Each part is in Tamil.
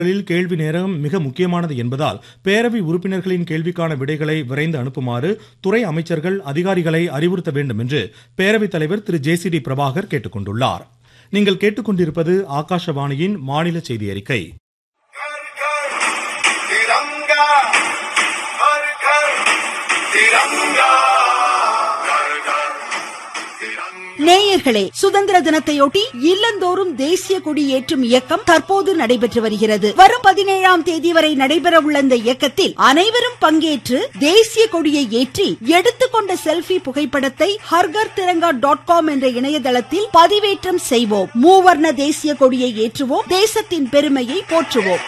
களில் கேள்வி நேரம் மிக முக்கியமானது என்பதால் பேரவை உறுப்பினர்களின் கேள்விக்கான விடைகளை விரைந்து அனுப்புமாறு துறை அமைச்சர்கள் அதிகாரிகளை அறிவுறுத்த வேண்டும் என்று பேரவைத் தலைவர் Thiru J C D Prabhakar கேட்டுக்கொண்டுள்ளார் நீங்கள் கேட்டுக்கொண்டிருப்பது ஆகாஷவாணியின் மாநில செய்தி அறிக்கை घर घर तिरंगा हर घर तिरंगा घर घर तिरंगा நேயர்களே சுதந்திர தினத்தையொட்டி இல்லந்தோறும் தேசிய கொடி ஏற்றும் இயக்கம் தற்போது நடைபெற்று வருகிறது வரும் பதினேழாம் தேதி வரை நடைபெற உள்ள இந்த இயக்கத்தில் அனைவரும் பங்கேற்று தேசிய கொடியை ஏற்றி எடுத்துக்கொண்ட செல்ஃபி புகைப்படத்தை ஹர்கர் திரங்கா டாட் காம் என்ற இணையதளத்தில் பதிவேற்றம் செய்வோம் மூவர்ண தேசிய கொடியை ஏற்றுவோம் தேசத்தின் பெருமையை போற்றுவோம்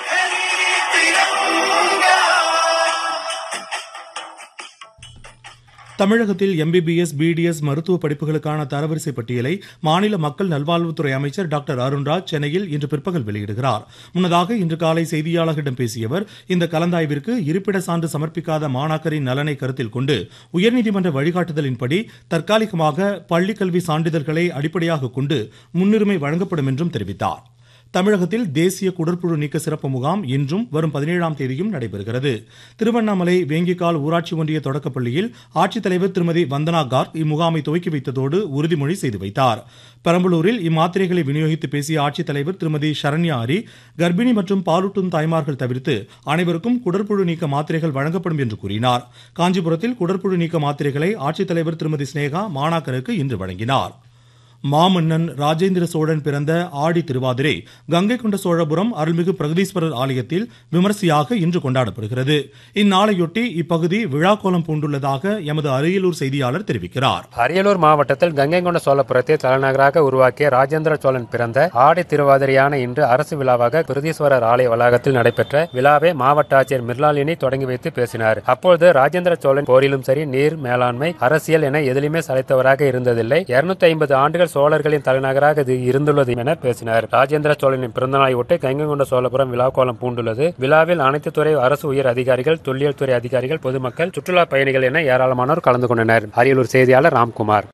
தமிழகத்தில் எம்பிபிஎஸ் பிடிஎஸ் மருத்துவ படிப்புகளுக்கான தரவரிசை பட்டியலை மாநில மக்கள் நல்வாழ்வுத்துறை அமைச்சர் டாக்டர் அருண்ராஜ் சென்னையில் இன்று பிற்பகல் வெளியிடுகிறார் முன்னதாக இன்று காலை செய்தியாளர்களிடம் பேசிய அவர் இந்த கலந்தாய்விற்கு இருப்பிட சான்று சமர்ப்பிக்காத மாணாக்கரின் நலனை கருத்தில் கொண்டு உயர்நீதிமன்ற வழிகாட்டுதலின்படி தற்காலிகமாக பள்ளிக்கல்வி சான்றிதழ்களை அடிப்படையாக கொண்டு முன்னுரிமை வழங்கப்படும் என்றும் தெரிவித்தார் தமிழகத்தில் தேசிய குடற்புழு நீக்க சிறப்பு முகாம் இன்றும் வரும் பதினேழாம் தேதியும் நடைபெறுகிறது திருவண்ணாமலை வேங்கிக்கால் ஊராட்சி ஒன்றிய தொடக்கப்பள்ளியில் ஆட்சித்தலைவர் திருமதி வந்தனா கார்க் இம்முகாமை துவக்கி வைத்ததோடு உறுதிமொழி செய்து வைத்தார் பெரம்பலூரில் இம்மாத்திரைகளை விநியோகித்து பேசிய ஆட்சித்தலைவர் திருமதி சரண்யா அரி கர்ப்பிணி மற்றும் பாலூட்டும் தாய்மார்கள் தவிர்த்து அனைவருக்கும் குடற்புழு நீக்க மாத்திரைகள் வழங்கப்படும் என்று கூறினார் காஞ்சிபுரத்தில் குடற்புழு நீக்க மாத்திரைகளை ஆட்சித்தலைவர் திருமதி சினேகா மாணாக்கருக்கு இன்று வழங்கினார் மாமன்னன் ராஜேந்திர சோழன் பிறந்த ஆடி திருவாதிரை கங்கை கொண்ட சோழபுரம் அருள்மிகு பிரகதீஸ்வரர் ஆலயத்தில் விமரிசையாக இன்று கொண்டாடப்படுகிறது இந்நாளையொட்டி இப்பகுதி விழாக்கோலம் பூண்டுள்ளதாக எமது அரியலூர் செய்தியாளர் தெரிவிக்கிறார் அரியலூர் மாவட்டத்தில் கங்கை கொண்ட சோழபுரத்தை தலைநகராக உருவாக்கிய ராஜேந்திர சோழன் பிறந்த ஆடி திருவாதிரையான இன்று அரசு விழாவாக பிரதீஸ்வரர் ஆலய வளாகத்தில் நடைபெற்ற விழாவை மாவட்ட ஆட்சியர் மிர்லாலினி தொடங்கி வைத்து பேசினார் அப்பொழுது ராஜேந்திர சோழன் போரிலும் சரி நீர் மேலாண்மை அரசியல் என எதிலுமே சளைத்தவராக இருந்ததில்லை இருநூத்தி ஐம்பது ஆண்டுகள் சோழர்களின் தலைநகராக இது இருந்துள்ளது என பேசினார் ராஜேந்திர சோழனின் பிறந்தநாளை ஒட்டி கங்கை கொண்ட சோழபுரம் விழா கோலம் பூண்டுள்ளது விழாவில் அனைத்து துறை அரசு உயர் அதிகாரிகள் தொல்லியல் துறை அதிகாரிகள் பொதுமக்கள் சுற்றுலா பயணிகள் என ஏராளமானோர் கலந்து கொண்டனர் அரியலூர் செய்தியாளர் ராம்குமார்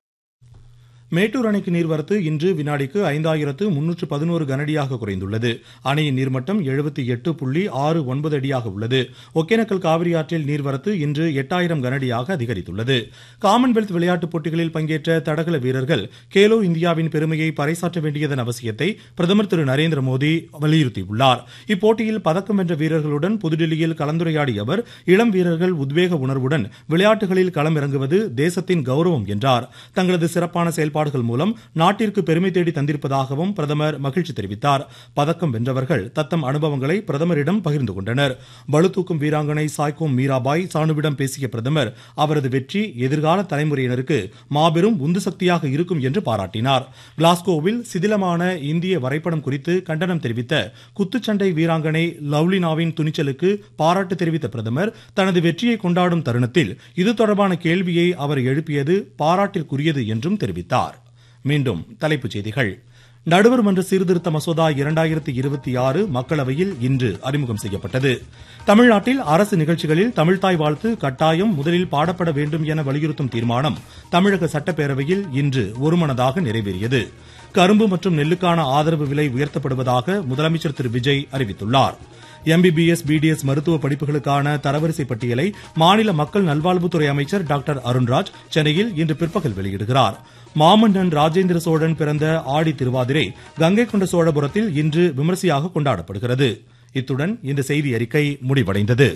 மேட்டூர் அணைக்கு நீர்வரத்து இன்று வினாடிக்கு ஐந்தாயிரத்து முன்னூற்று பதினோரு கனடியாக குறைந்துள்ளது அணையின் நீர்மட்டம் எழுபத்தி எட்டு புள்ளி ஆறு ஒன்பது அடியாக உள்ளது ஒகேனக்கல் காவிரி ஆற்றில் நீர்வரத்து இன்று எட்டாயிரம் கனடியாக அதிகரித்துள்ளது காமன்வெல்த் விளையாட்டுப் போட்டிகளில் பங்கேற்ற தடகள வீரர்கள் கேலோ இந்தியாவின் பெருமையை பறைசாற்ற வேண்டியதன் அவசியத்தை பிரதமர் திரு நரேந்திர மோடி வலியுறுத்தியுள்ளார் இப்போட்டியில் பதக்கம் வென்ற வீரர்களுடன் புதுடில்லியில் கலந்துரையாடிய அவர் இளம் வீரர்கள் உத்வேக உணர்வுடன் விளையாட்டுகளில் களமிறங்குவது தேசத்தின் கௌரவம் என்றார் தங்களது சிறப்பான செயல்பாடுகள் மூலம் நாட்டிற்கு பெருமை தேடி தந்திருப்பதாகவும் பிரதமர் மகிழ்ச்சி தெரிவித்தார் பதக்கம் வென்றவர்கள் தத்தம் அனுபவங்களை பிரதமரிடம் பகிர்ந்து கொண்டனர் பளுதூக்கும் வீராங்கனை சாய்கோம் மீராபாய் சானுவிடம் பேசிய பிரதமர் அவரது வெற்றி எதிர்கால தலைமுறையினருக்கு மாபெரும் உந்து சக்தியாக இருக்கும் என்று பாராட்டினார் கிளாஸ்கோவில் சிதிலமான இந்திய வரைபடம் குறித்து கண்டனம் தெரிவித்த குத்துச்சண்டை வீராங்கனை லவ்லினாவின் துணிச்சலுக்கு பாராட்டு தெரிவித்த பிரதமர் தனது வெற்றியை கொண்டாடும் தருணத்தில் இது தொடர்பான கேள்வியை அவர் எழுப்பியது பாராட்டிற்குரியது என்றும் தெரிவித்தார் மீண்டும் தலைப்புச் செய்திகள் நடுவர் மன்ற சீர்திருத்த மசோதா இரண்டாயிரத்தி இருபத்தி ஆறு மக்களவையில் இன்று அறிமுகம் செய்யப்பட்டது தமிழ்நாட்டில் அரசு நிகழ்ச்சிகளில் தமிழ்தாய் வாழ்த்து கட்டாயம் முதலில் பாடப்பட வேண்டும் என வலியுறுத்தும் தீர்மானம் தமிழக சட்டப்பேரவையில் இன்று ஒருமனதாக நிறைவேறியது கரும்பு மற்றும் நெல்லுக்கான ஆதரவு விலை உயர்த்தப்படுவதாக முதலமைச்சர் திரு விஜய் அறிவித்துள்ளார் எம்பிபிஎஸ் பிடிஎஸ் மருத்துவ படிப்புகளுக்கான தரவரிசை பட்டியலை மாநில மக்கள் நல்வாழ்வுத்துறை அமைச்சர் டாக்டர் அருண்ராஜ் சென்னையில் இன்று பிற்பகல் வெளியிடுகிறார் மாமன்னன் ராஜேந்திர சோழன் பிறந்த ஆடி திருவாதிரை கங்கை கொண்ட சோழபுரத்தில் இன்று விமரிசையாக கொண்டாடப்படுகிறது இத்துடன் இந்த செய்தி அறிக்கை முடிவடைந்தது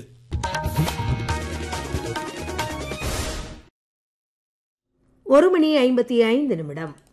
ஒரு மணி ஐம்பத்தி ஐந்து நிமிடம்